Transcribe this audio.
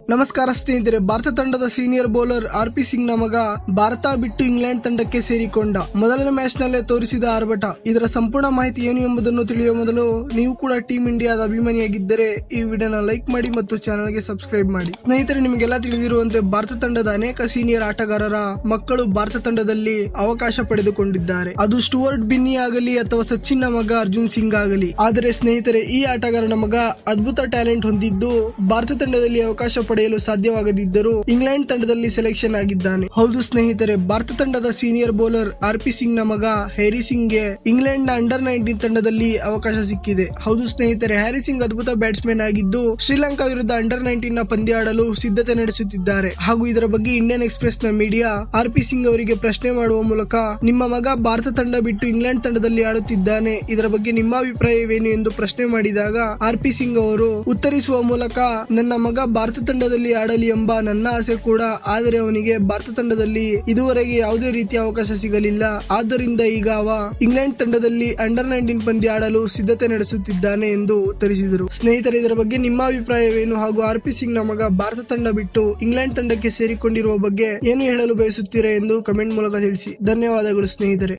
ನಮಸ್ಕಾರ ಸ್ನೇಹಿತರೆ ಭಾರತ ತಂಡದ senior bowler R P Singh ನ ಮಗ ಭಾರತ ಬಿಟ್ಟು ಇಂಗ್ಲೆಂಡ್ ತಂಡಕ್ಕೆ ಸೇರಿಕೊಂಡ ಮೊದಲನೇ ಮ್ಯಾಚ್ ನಲ್ಲೇ ತೋರಿಸಿದ ಆರ್ಭಟ ಇದರ ಸಂಪೂರ್ಣ ಮಾಹಿತಿ ಏನು ಎಂಬುದನ್ನು ತಿಳಿಯುವ ಮೊದಲು ನೀವು ಕೂಡ ಟೀಮ್ ಇಂಡಿಯಾದ ಅಭಿಮಾನಿಯಾಗಿದ್ದರೆ ಈ ವಿಡಿಯೋನ ಲೈಕ್ ಮಾಡಿ ಮತ್ತು ಚಾನಲ್ಗೆ ಸಬ್ಸ್ಕ್ರೈಬ್ ಮಾಡಿ ಸ್ನೇಹಿತರೆ ನಿಮಗೆಲ್ಲ ತಿಳಿದಿರುವಂತೆ ಭಾರತ ತಂಡದ ಅನೇಕ ಸೀನಿಯರ್ ಆಟಗಾರರ ಮಕ್ಕಳು ಭಾರತ ತಂಡದಲ್ಲಿ ಅವಕಾಶ ಪಡೆದುಕೊಂಡಿದ್ದಾರೆ ಅದು ಸ್ಟುವರ್ಟ್ ಬಿನ್ನಿ ಆಗಲಿ ಅಥವಾ ಸಚಿನ್ ನ ಮಗ ಅರ್ಜುನ್ ಸಿಂಗ್ ಆಗಲಿ ಆದರೆ ಸ್ನೇಹಿತರೆ ಈ ಆಟಗಾರನ ಮಗ ಅದ್ಭುತ ಟ್ಯಾಲೆಂಟ್ ಹೊಂದಿದ್ದು ಭಾರತ ತಂಡದಲ್ಲಿ ಅವಕಾಶ ಪಡೆಯಲು ಸಾಧ್ಯವಾಗದಿದ್ದರೂ ಇಂಗ್ಲೆಂಡ್ ತಂಡದಲ್ಲಿ ಸೆಲೆಕ್ಷನ್ ಆಗಿದ್ದಾನೆ ಹೌದು ಸ್ನೇಹಿತರೆ ಭಾರತ ತಂಡದ senior bowler R P Singh ನ ಮಗ ಹ್ಯಾರಿ ಸಿಂಗ್ ಗೆ ಇಂಗ್ಲೆಂಡ್ ನ ಅಂಡರ್ ನೈನ್ಟೀನ್ ತಂಡದಲ್ಲಿ ಅವಕಾಶ ಸಿಕ್ಕಿದೆ ಹೌದು ಸ್ನೇಹಿತರೆ ಹ್ಯಾರಿ ಸಿಂಗ್ ಅದ್ಭುತ ಬ್ಯಾಟ್ಸ್ಮನ್ ಆಗಿದ್ದು ಶ್ರೀಲಂಕಾ ವಿರುದ್ಧ ಅಂಡರ್ ನೈನ್ಟೀನ್ ನ ಪಂದ್ಯ ಆಡಲು ಸಿದ್ಧತೆ ನಡೆಸುತ್ತಿದ್ದಾರೆ ಹಾಗೂ ಇದರ ಬಗ್ಗೆ ಇಂಡಿಯನ್ ಎಕ್ಸ್ಪ್ರೆಸ್ ನ ಮೀಡಿಯಾ ಆರ್ ಪಿ ಸಿಂಗ್ ಅವರಿಗೆ ಪ್ರಶ್ನೆ ಮಾಡುವ ಮೂಲಕ ನಿಮ್ಮ ಮಗ ಭಾರತ ತಂಡ ಬಿಟ್ಟು ಇಂಗ್ಲೆಂಡ್ ತಂಡದಲ್ಲಿ ಆಡುತ್ತಿದ್ದಾನೆ ಇದರ ಬಗ್ಗೆ ನಿಮ್ಮ ಅಭಿಪ್ರಾಯವೇನು ಎಂದು ಪ್ರಶ್ನೆ ಮಾಡಿದಾಗ ಆರ್ ಪಿ ಸಿಂಗ್ ಅವರು ಉತ್ತರಿಸುವ ಮೂಲಕ ನನ್ನ ಮಗ ಭಾರತ ತಂಡದಲ್ಲಿ ಆಡಲಿ ಎಂಬ ನನ್ನ ಆಸೆ ಕೂಡ ಆದರೆ ಅವನಿಗೆ ಭಾರತ ತಂಡದಲ್ಲಿ ಇದುವರೆಗೆ ಯಾವುದೇ ರೀತಿಯ ಅವಕಾಶ ಸಿಗಲಿಲ್ಲ ಆದ್ದರಿಂದ ಈಗ ಅವ ಇಂಗ್ಲೆಂಡ್ ತಂಡದಲ್ಲಿ ಅಂಡರ್ ನೈನ್ಟೀನ್ ಪಂದ್ಯ ಆಡಲು ಸಿದ್ಧತೆ ನಡೆಸುತ್ತಿದ್ದಾನೆ ಎಂದು ಉತ್ತರಿಸಿದರು ಸ್ನೇಹಿತರೆ ಇದರ ಬಗ್ಗೆ ನಿಮ್ಮ ಅಭಿಪ್ರಾಯವೇನು ಹಾಗೂ ಆರ್ ಪಿ ಸಿಂಗ್ ನ ಮಗ ಭಾರತ ತಂಡ ಬಿಟ್ಟು ಇಂಗ್ಲೆಂಡ್ ತಂಡಕ್ಕೆ ಸೇರಿಕೊಂಡಿರುವ ಬಗ್ಗೆ ಏನು ಹೇಳಲು ಬಯಸುತ್ತೀರಾ ಎಂದು ಕಮೆಂಟ್ ಮೂಲಕ ತಿಳಿಸಿ ಧನ್ಯವಾದಗಳು ಸ್ನೇಹಿತರೆ